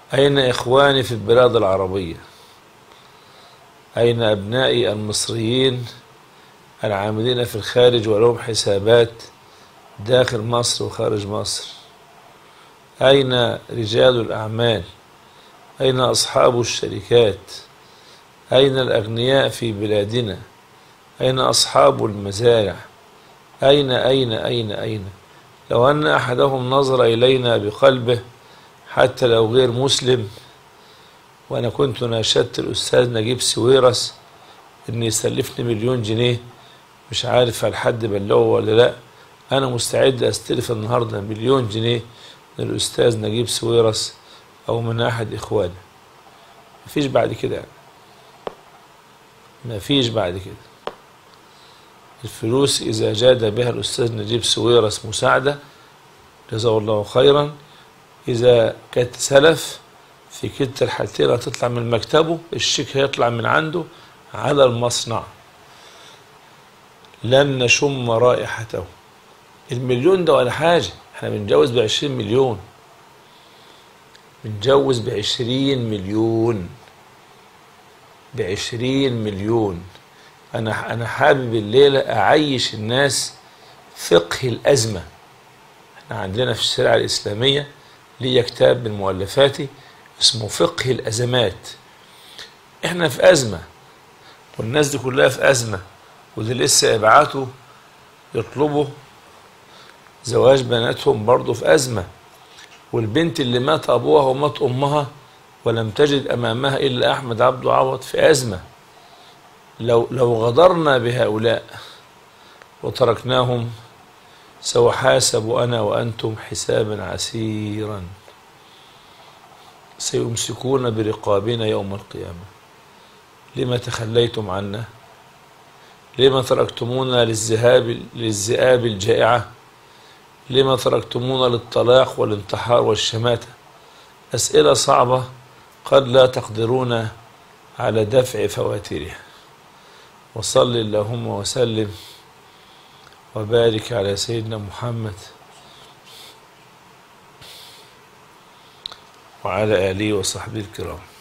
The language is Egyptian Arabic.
أين إخواني في البلاد العربية أين أبنائي المصريين العاملين في الخارج ولهم حسابات داخل مصر وخارج مصر أين رجال الأعمال أين أصحاب الشركات أين الأغنياء في بلادنا أين أصحاب المزارع أين أين أين أين لو أن أحدهم نظر إلينا بقلبه حتى لو غير مسلم وأنا كنت ناشدت الأستاذ نجيب سويرس إن يسلفني مليون جنيه مش عارف هل حد بلغه ولا لأ أنا مستعد أستلف النهاردة مليون جنيه من الأستاذ نجيب سويرس أو من أحد إخوانه مفيش بعد كده يعني مفيش بعد كده الفلوس إذا جاد بها الأستاذ نجيب سويرس مساعدة جزاه الله خيرا إذا كانت سلف في كلتا الحالتين هتطلع من مكتبه الشيك هيطلع من عنده على المصنع لن نشم رائحته المليون ده ولا حاجة احنا بنجوز بعشرين مليون بنجوز بعشرين مليون بعشرين مليون أنا أنا حابب الليلة أعيش الناس فقه الأزمة احنا عندنا في الشريعة الإسلامية ليا كتاب من مؤلفاتي اسمه فقه الأزمات احنا في أزمة والناس دي كلها في أزمة واللي لسه يبعتوا يطلبوا زواج بناتهم برضه في أزمة والبنت اللي مات أبوها ومات أمها ولم تجد أمامها إلا أحمد عبد عوض في أزمة لو لو غدرنا بهؤلاء وتركناهم سأحاسب أنا وأنتم حسابا عسيرا سيمسكون برقابنا يوم القيامة لما تخليتم عنا لما تركتمونا للذهاب للذئاب الجائعة لما تركتمونا للطلاق والانتحار والشماتة أسئلة صعبة قد لا تقدرون على دفع فواتيرها وصل اللهم وسلم وبارك على سيدنا محمد وعلى آله وصحبه الكرام